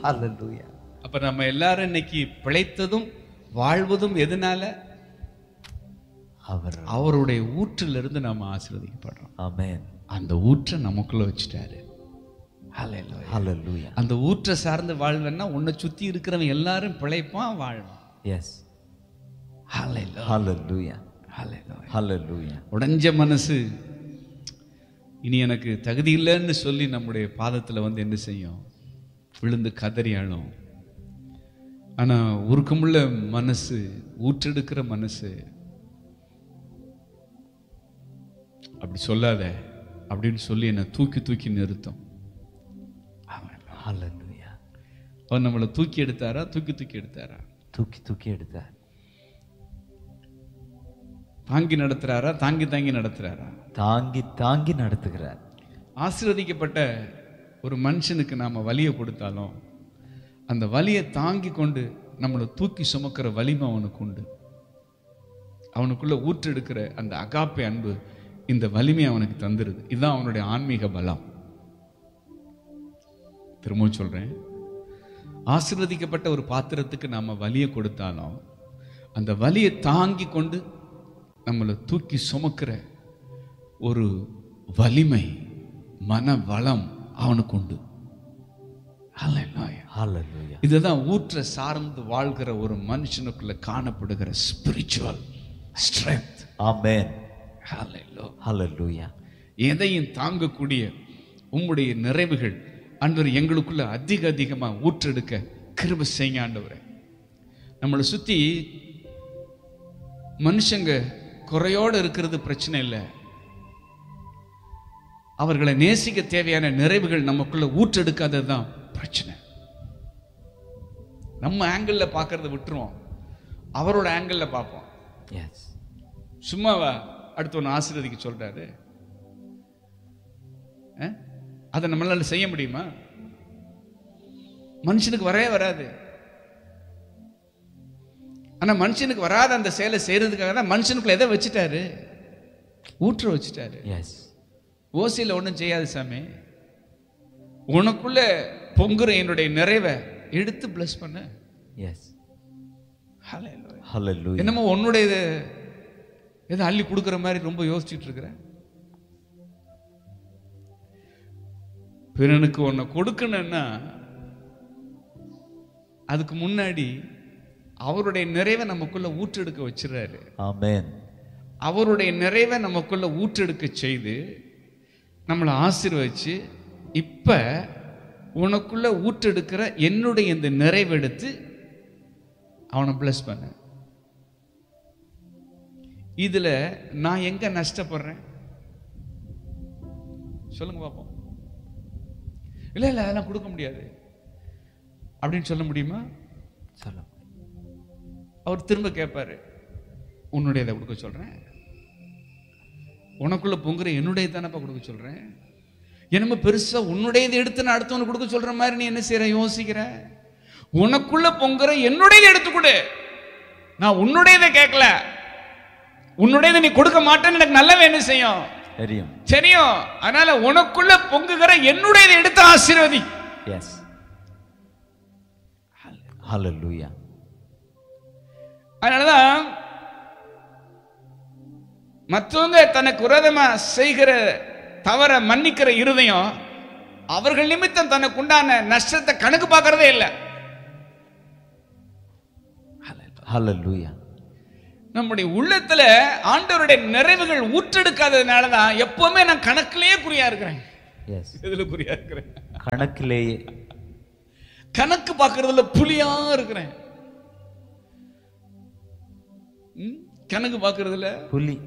Hallelujah. அப்ப நம்ம எல்லாரும் இன்னைக்கு பிழைத்ததும் வாழ்வதும் எதனால அவர் அவருடைய ஊற்றிலிருந்து நம்ம ஆசீர்வதிக்கப்படுறோம் Amen. அந்த ஊற்றை நமக்குள்ள வச்சுட்டாரு Hallelujah. Hallelujah. அந்த ஊற்றை சார்ந்து வாழ்வேன்னா உன்னை சுத்தி இருக்கிறவன் எல்லாரும் பிழைப்பான் வாழ்வான் Yes. Hallelujah. Hallelujah. Hallelujah. Hallelujah. உடைஞ்ச மனசு இனி எனக்கு தகுதி இல்லைன்னு சொல்லி நம்முடைய பாதத்துல வந்து என்ன செய்யும் விழுந்து கதறி அழும் ஆனா உருக்கமுள்ள மனசு ஊற்றெடுக்கிற மனசு அப்படி சொல்லாத அப்படின்னு சொல்லி என்னை தூக்கி தூக்கி நிறுத்தும் ஆமென். Hallelujah. அவர் நம்மளை தூக்கி எடுத்தாரா தூக்கி தூக்கி எடுத்தாரா தூக்கி தூக்கி எடுத்தார் தாங்கி நடத்துறாரா தாங்கி தாங்கி நடத்துறாரா தாங்கி தாங்கி நடத்துகிறார் ஆசீர்வதிக்கப்பட்ட ஒரு மனுஷனுக்கு நாம வலியை கொடுத்தாலும் அந்த வலியை தாங்கி கொண்டு நம்மளை தூக்கி சுமக்கிற வலிமை அவனுக்கு உண்டு அவனுக்குள்ள ஊற்றெடுக்கிற அந்த அகாப்பை அன்பு இந்த வலிமை அவனுக்கு தந்துருது இதுதான் அவனுடைய ஆன்மீக பலம் திரும்பவும் சொல்றேன் ஆசீர்வதிக்கப்பட்ட ஒரு பாத்திரத்துக்கு நாம வலியை கொடுத்தாலும் அந்த வலியை தாங்கி கொண்டு நம்மளை தூக்கி சுமக்கிற ஒரு வலிமை மன வளம் அவனுக்கு உண்டு Hallelujah. Hallelujah. இதுதான் ஊற்ற சார்ந்து வாழ்கிற ஒரு மனுஷனுக்குள்ள காணப்படுகிற spiritual strength Amen. Hallelujah. Hallelujah. எதையும் தாங்கக்கூடிய உம்முடைய நிறைவுகள் அன்றவர் எங்களுக்குள்ள அதிக அதிகமா ஊற்றெடுக்க கிருப செய்யுங்க ஆண்டவரே நம்மளை சுத்தி மனுஷங்க குறையோடு இருக்கிறது பிரச்சனை இல்லை அவர்களை நேசிக்க தேவையான நிறைவுகள் நமக்குள்ள ஊற்றெடுக்காதது தான் பிரச்சனை நம்ம ஆங்கிளில் பார்க்கறத விட்டுருவோம் அவரோட ஆங்கிளில் பார்ப்போம் Yes. சும்மாவா அடுத்து ஒன்று ஆசீர்வதிக்க சொல்றாரு அஹ்? அதை நம்மளால செய்ய முடியுமா மனுஷனுக்கு வரவே வராது ஆனா மனுஷனுக்கு வராத அந்த செயலை செய்யறதுக்காக தான் மனுஷனுக்குள்ள எதை வச்சுட்டாரு ஊற்ற வச்சுட்டாரு Yes. ஓசியில் ஒன்றும் செய்யாது சாமி உனக்குள்ள பொங்குற என்னுடைய நிறைவை எடுத்து பிளஸ் பண்ண Yes. Hallelujah. Hallelujah. என்னமோ உன்னுடைய இது எதை அள்ளி கொடுக்குற மாதிரி ரொம்ப யோசிச்சுட்டு இருக்கிற பிறனுக்கு உன்னை கொடுக்கணும்னா அதுக்கு முன்னாடி அவருடைய நிறைவை நமக்குள்ள ஊற்றெடுக்க வச்சிடுறாரு Amen. அவருடைய நிறைவை நமக்குள்ள ஊற்றெடுக்க செய்து நம்மளை ஆசீர்வதிச்சு இப்ப உனக்குள்ள ஊற்றெடுக்கிற என்னுடைய இந்த நிறைவெடுத்து அவனை பிளஸ் பண்ண இதுல நான் எங்க நஷ்டப்படுறேன் சொல்லுங்க பாப்போம் இல்ல இல்ல அதெல்லாம் கொடுக்க முடியாது அப்படின்னு சொல்ல முடியுமா சொல்ல அவர் திரும்ப கேட்பாரு உன்னுடையதை கொடுக்க சொல்றேன் உனக்குள்ள பொங்குற என்னுடைய தானப்பா கொடுக்க சொல்றேன் என்னமோ பெருசா உன்னுடையதை எடுத்து நான் அடுத்தவனுக்கு கொடுக்க சொல்ற மாதிரி நீ என்ன செய்யற யோசிக்கிற உனக்குள்ள பொங்குற என்னுடையதை எடுத்து கொடு நான் உன்னுடையதை கேட்கல உன்னுடையதை நீ கொடுக்க மாட்டேன்னு எனக்கு நல்லவே என்ன செய்யும் தெரியும் தெரியும் அதனால உனக்குள்ள பொங்குகிற என்னுடையதை எடுத்து ஆசீர்வதி எஸ் ஹalleluya அதனாலதான் மற்றவங்க தனக்கு விரோதமா செய்கிற தவற மன்னிக்கிற இருதயம் அவர்கள் நிமித்தம் தனக்கு உண்டான நஷ்டத்தை கணக்கு பார்க்கறதே இல்லை ஹalleluya நம்முடைய உள்ளத்துல ஆண்டவருடைய நிறைவுகள் ஊற்றெடுக்காததுனால தான் எப்பவுமே நான் கணக்கிலேயே குறியா இருக்கிறேன் எஸ் எதுல குறியா இருக்கிறேன் கணக்கிலேயே கணக்கு பார்க்கறதுல புலியா இருக்கிறேன் ம்? கணக்கு பார்க்கறதுல புலி